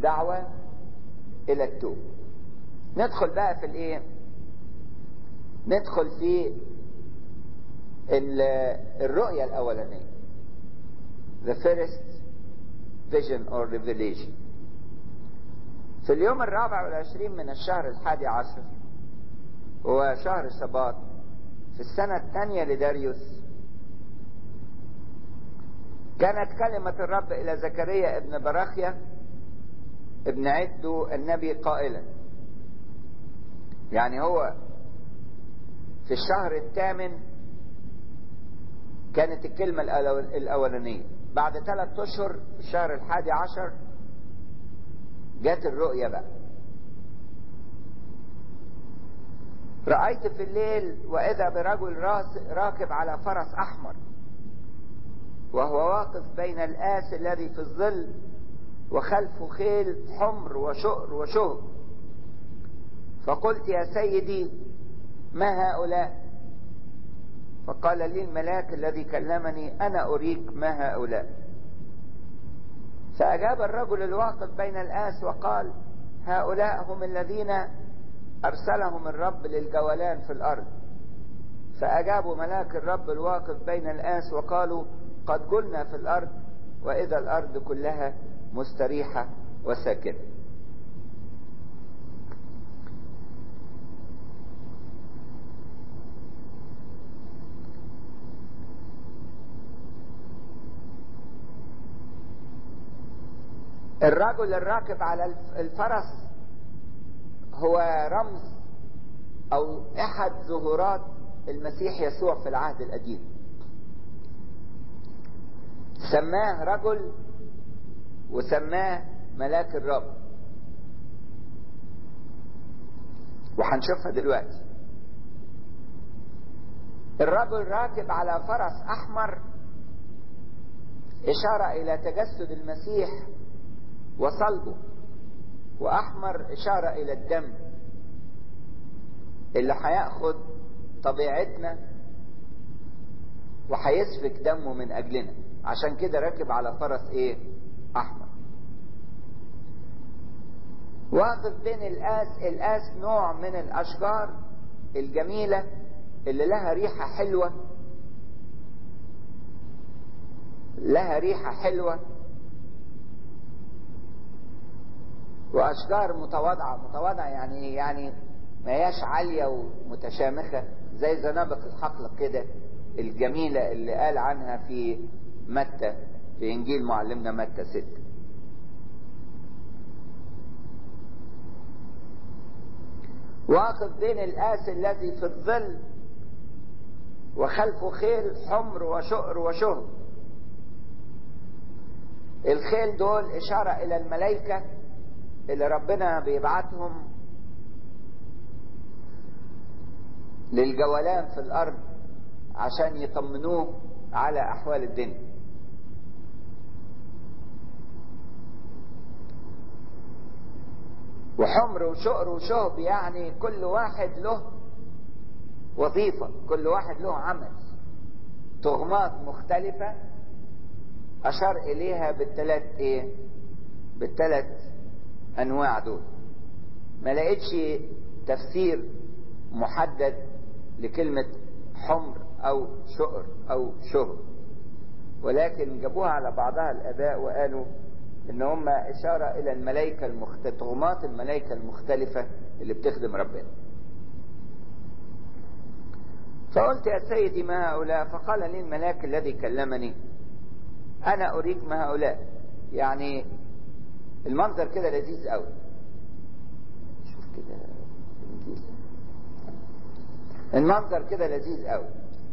دعوة الى التوب ندخل بقى في الايه ندخل في الرؤية الاولانية the first vision or revelation في اليوم الرابع والعشرين من الشهر الحادي عشر هو شهر شباط في السنة الثانية لداريوس كانت كلمة الرب إلى زكريا ابن براخيا ابن عدو النبي قائلا يعني هو في الشهر الثامن كانت الكلمة الأولانية بعد ثلاث أشهر في الشهر الحادي عشر جت الرؤية بقى رأيت في الليل وإذا برجل راكب على فرس أحمر وهو واقف بين الآس الذي في الظل وخلفه خيل حمر وشؤر وشهب فقلت يا سيدي ما هؤلاء فقال لي الملاك الذي كلمني أنا أريك ما هؤلاء فأجاب الرجل الواقف بين الآس وقال هؤلاء هم الذين أرسلهم الرب للجولان في الأرض فأجابوا ملاك الرب الواقف بين الآس وقالوا قد قلنا في الأرض وإذا الأرض كلها مستريحة وساكنة الرجل الراكب على الفرس هو رمز او احد ظهورات المسيح يسوع في العهد القديم سماه رجل وسماه ملاك الرب وهنشوفها دلوقتي الرجل راكب على فرس احمر اشاره الى تجسد المسيح وصلبه واحمر اشاره الى الدم اللي هياخد طبيعتنا وهيسفك دمه من اجلنا عشان كده راكب على فرس ايه احمر واقف بين الآس الآس نوع من الأشجار الجميلة اللي لها ريحة حلوة لها ريحة حلوة وأشجار متواضعة متواضعة يعني يعني ما هياش عالية ومتشامخة زي زنابق الحقل كده الجميلة اللي قال عنها في متى في إنجيل معلمنا متى ستة واقف بين الآس الذي في الظل وخلفه خيل حمر وشؤر وشهب الخيل دول إشارة إلى الملائكة اللي ربنا بيبعتهم للجولان في الأرض عشان يطمنوه على أحوال الدنيا وحمر وشقر وشهب يعني كل واحد له وظيفة كل واحد له عمل تغمات مختلفة أشار إليها بالثلاث إيه بالثلاث أنواع دول ما لقيتش تفسير محدد لكلمة حمر أو شقر أو شهب ولكن جابوها على بعضها الآباء وقالوا ان هم اشارة الى الملائكة المخت... تغمات الملائكة المختلفة اللي بتخدم ربنا فقلت يا سيدي ما هؤلاء فقال لي الملاك الذي كلمني انا اريك ما هؤلاء يعني المنظر كده لذيذ قوي شوف كده المنظر كده لذيذ قوي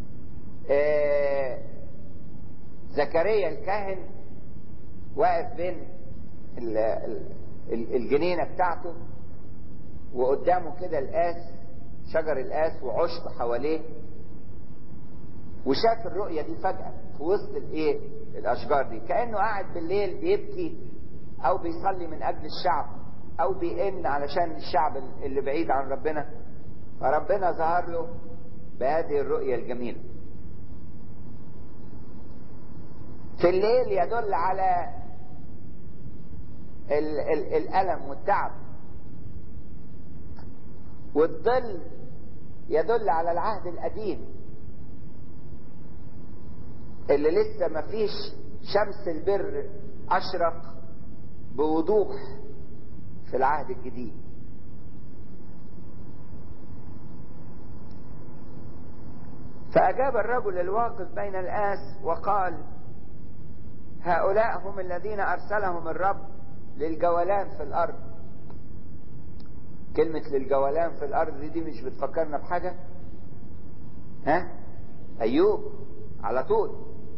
آه زكريا الكاهن واقف بين الجنينه بتاعته وقدامه كده القاس شجر القاس وعشب حواليه وشاف الرؤيه دي فجاه في وسط الايه الاشجار دي كانه قاعد بالليل بيبكي او بيصلي من اجل الشعب او بيئن علشان الشعب اللي بعيد عن ربنا فربنا ظهر له بهذه الرؤيه الجميله في الليل يدل على ال ال الألم والتعب والظل يدل على العهد القديم اللي لسه ما فيش شمس البر أشرق بوضوح في العهد الجديد فأجاب الرجل الواقف بين الآس وقال هؤلاء هم الذين أرسلهم الرب للجولان في الأرض كلمة للجولان في الأرض دي, دي مش بتفكرنا بحاجة ها أيوب على طول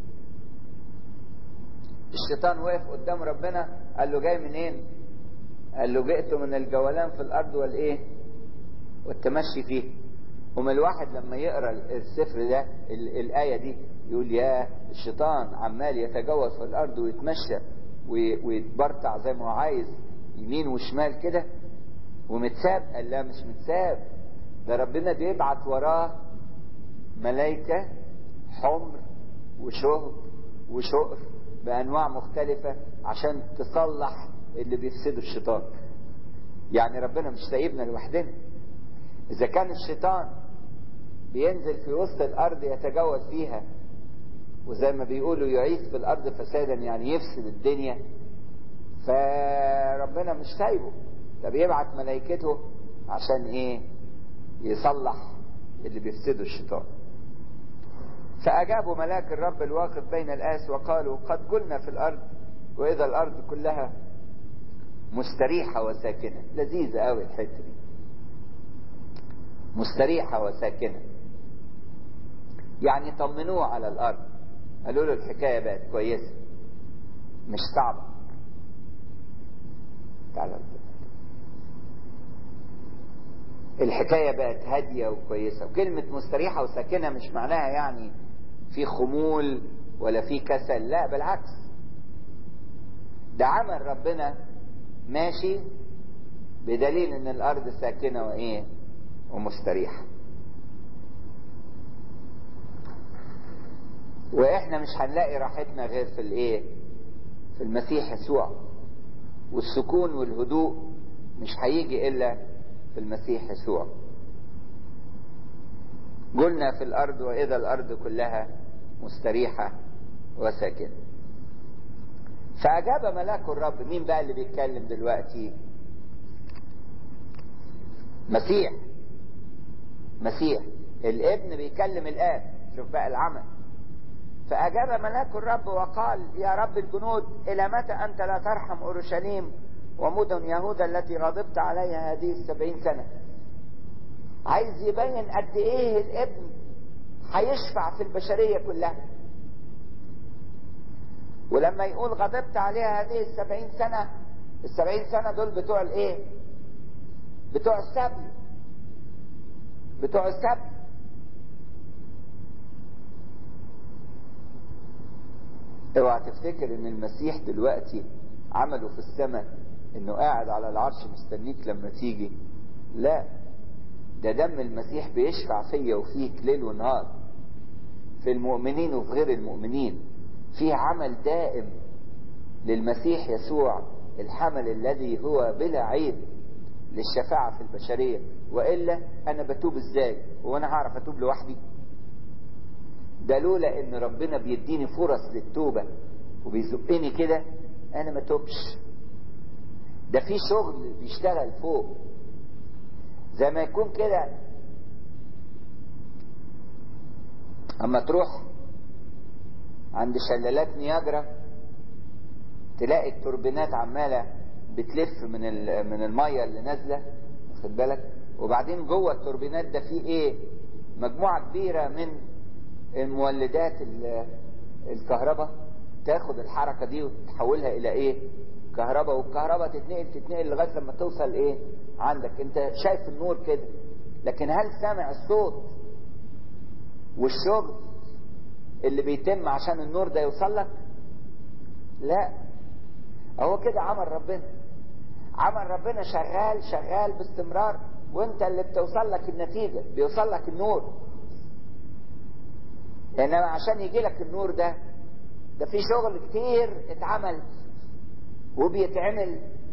الشيطان وقف قدام ربنا قال له جاي منين قال له جئت من الجولان في الأرض والإيه والتمشي فيه ومن الواحد لما يقرا السفر ده الآية دي يقول يا الشيطان عمال يتجوز في الأرض ويتمشى ويتبرطع زي ما هو عايز يمين وشمال كده ومتساب قال لا مش متساب ده ربنا بيبعت وراه ملائكة حمر وشهب وشقر بأنواع مختلفة عشان تصلح اللي بيفسده الشيطان يعني ربنا مش سايبنا لوحدنا إذا كان الشيطان بينزل في وسط الأرض يتجول فيها وزي ما بيقولوا يعيث في الأرض فسادا يعني يفسد الدنيا فربنا مش سايبه ده بيبعت ملائكته عشان ايه يصلح اللي بيفسده الشيطان فأجابوا ملاك الرب الواقف بين الآس وقالوا قد قلنا في الأرض وإذا الأرض كلها مستريحة وساكنة لذيذة قوي الحتة دي مستريحة وساكنة يعني طمنوه على الأرض قالوا له الحكاية بقت كويسة مش صعبة تعالى الحكاية بقت هادية وكويسة وكلمة مستريحة وساكنة مش معناها يعني في خمول ولا في كسل لا بالعكس ده عمل ربنا ماشي بدليل ان الارض ساكنة وايه ومستريحة واحنا مش هنلاقي راحتنا غير في الايه في المسيح يسوع والسكون والهدوء مش هيجي الا في المسيح يسوع قلنا في الارض واذا الارض كلها مستريحة وساكنة فاجاب ملاك الرب مين بقى اللي بيتكلم دلوقتي مسيح مسيح الابن بيكلم الاب شوف بقى العمل فأجاب ملاك الرب وقال يا رب الجنود إلى متى أنت لا ترحم أورشليم ومدن يهوذا التي غضبت عليها هذه السبعين سنة عايز يبين قد إيه الابن هيشفع في البشرية كلها ولما يقول غضبت عليها هذه السبعين سنة السبعين سنة دول بتوع الايه بتوع السبي بتوع السبي اوعى تفتكر ان المسيح دلوقتي عمله في السماء انه قاعد على العرش مستنيك لما تيجي لا ده دم المسيح بيشفع فيا وفيك ليل ونهار في المؤمنين وفي غير المؤمنين في عمل دائم للمسيح يسوع الحمل الذي هو بلا عيب للشفاعة في البشرية وإلا أنا بتوب إزاي وأنا هعرف أتوب لوحدي ده لولا ان ربنا بيديني فرص للتوبة وبيزقني كده انا ما توبش ده في شغل بيشتغل فوق زي ما يكون كده اما تروح عند شلالات نياجرا تلاقي التوربينات عمالة بتلف من من المية اللي نازلة واخد بالك وبعدين جوه التوربينات ده في ايه مجموعة كبيرة من المولدات الكهرباء تاخد الحركة دي وتحولها الى ايه كهرباء والكهرباء تتنقل تتنقل لغاية لما توصل ايه عندك انت شايف النور كده لكن هل سامع الصوت والشغل اللي بيتم عشان النور ده يوصل لك لا هو كده عمل ربنا عمل ربنا شغال شغال باستمرار وانت اللي بتوصل لك النتيجة بيوصل لك النور انما عشان يجي لك النور ده ده في شغل كتير اتعمل وبيتعمل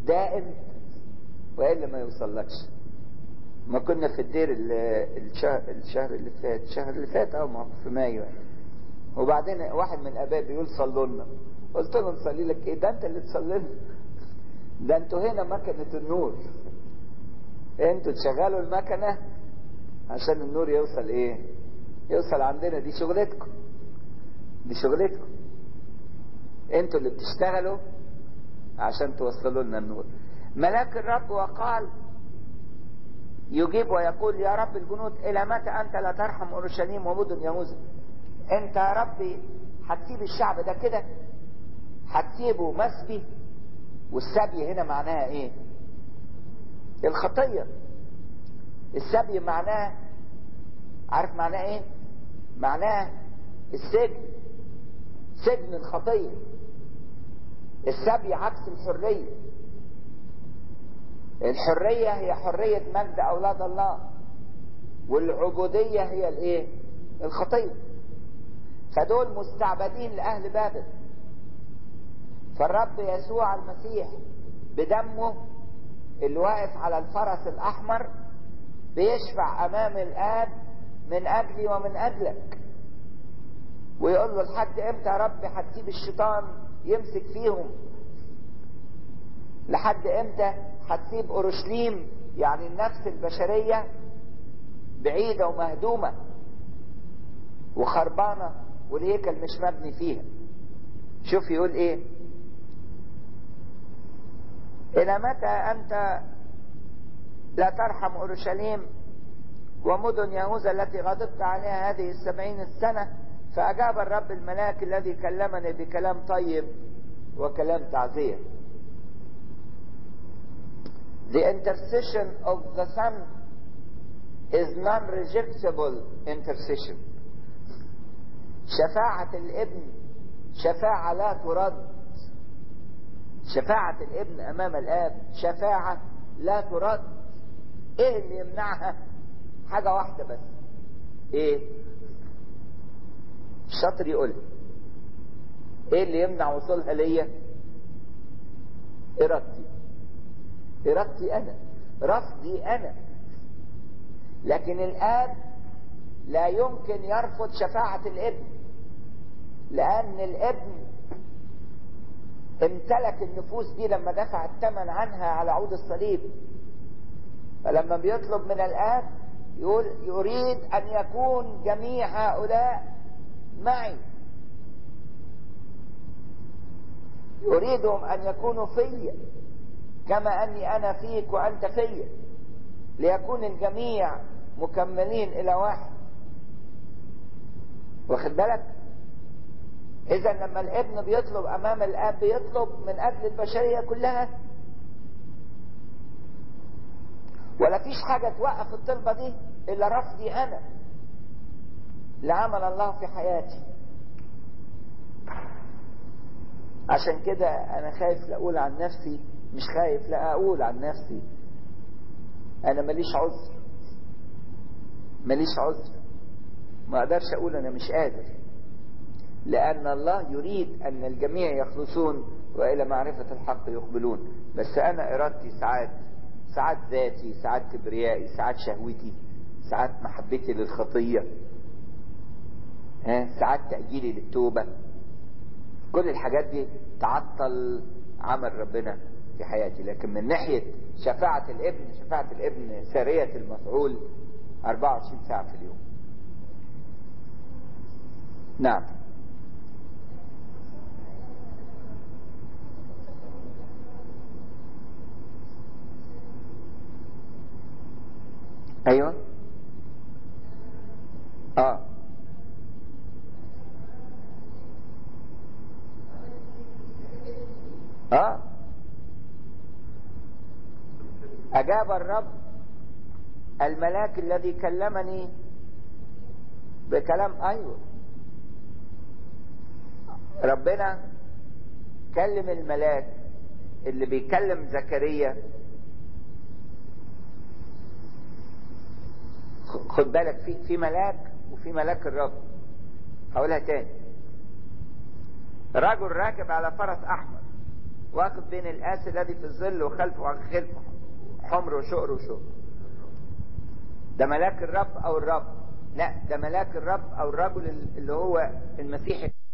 دائم والا ما يوصلكش ما كنا في الدير الشهر, الشهر اللي فات الشهر اللي فات اه في مايو وبعدين واحد من الاباء بيقول صلوا لنا قلت له نصلي لك ايه ده انت اللي تصلي لنا ده انتوا هنا مكنه النور انتوا تشغلوا المكنه عشان النور يوصل ايه يوصل عندنا دي شغلتكم دي شغلتكم انتوا اللي بتشتغلوا عشان توصلوا لنا النور ملاك الرب وقال يجيب ويقول يا رب الجنود الى متى انت لا ترحم اورشليم ومدن يهوذا انت يا ربي هتسيب الشعب ده كده هتسيبه مسبي والسبي هنا معناها ايه الخطيه السبي معناه عارف معناه ايه معناه السجن سجن الخطيه السبي عكس الحريه الحريه هي حريه مجد اولاد الله والعبوديه هي الايه الخطيه فدول مستعبدين لاهل بابل فالرب يسوع المسيح بدمه اللي واقف على الفرس الاحمر بيشفع امام الاب من اجلي ومن اجلك ويقول له لحد امتى يا رب هتسيب الشيطان يمسك فيهم لحد امتى هتسيب اورشليم يعني النفس البشريه بعيده ومهدومه وخربانه والهيكل مش مبني فيها شوف يقول ايه الى متى انت لا ترحم اورشليم ومدن يهوذا التي غضبت عليها هذه السبعين السنه فاجاب الرب الملاك الذي كلمني بكلام طيب وكلام تعزيه The intercession of the Son is non-rejectable intercession. شفاعة الابن شفاعة لا ترد. شفاعة الابن أمام الآب شفاعة لا ترد. إيه اللي يمنعها؟ حاجة واحدة بس. إيه؟ الشاطر يقول إيه اللي يمنع وصولها ليا؟ إرادتي. إرادتي أنا رفضي أنا لكن الآب لا يمكن يرفض شفاعة الابن لأن الابن امتلك النفوس دي لما دفع الثمن عنها على عود الصليب فلما بيطلب من الآب يقول يريد أن يكون جميع هؤلاء معي يريدهم أن يكونوا فيا كما أني أنا فيك وأنت فيا ليكون الجميع مكملين إلى واحد واخد بالك إذا لما الابن بيطلب أمام الآب بيطلب من أجل البشرية كلها ولا فيش حاجة توقف الطلبة دي إلا رفضي أنا لعمل الله في حياتي عشان كده أنا خايف لأقول عن نفسي مش خايف لا اقول عن نفسي انا ماليش عذر ماليش عذر ما اقدرش اقول انا مش قادر لان الله يريد ان الجميع يخلصون والى معرفة الحق يقبلون بس انا ارادتي ساعات ساعات ذاتي ساعات كبريائي ساعات شهوتي ساعات محبتي للخطية ها ساعات تأجيلي للتوبة كل الحاجات دي تعطل عمل ربنا في حياتي لكن من ناحية شفاعة الابن شفاعة الابن سارية المفعول 24 ساعة في اليوم نعم ايوه اه اه أجاب الرب الملاك الذي كلمني بكلام أيوه ربنا كلم الملاك اللي بيكلم زكريا خد بالك في في ملاك وفي ملاك الرب هقولها تاني رجل راكب على فرس احمر واقف بين الآس الذي في الظل وخلفه خلف حمر وشقر وشقر ده ملاك الرب او الرب لا ده ملاك الرب او الرجل اللي هو المسيح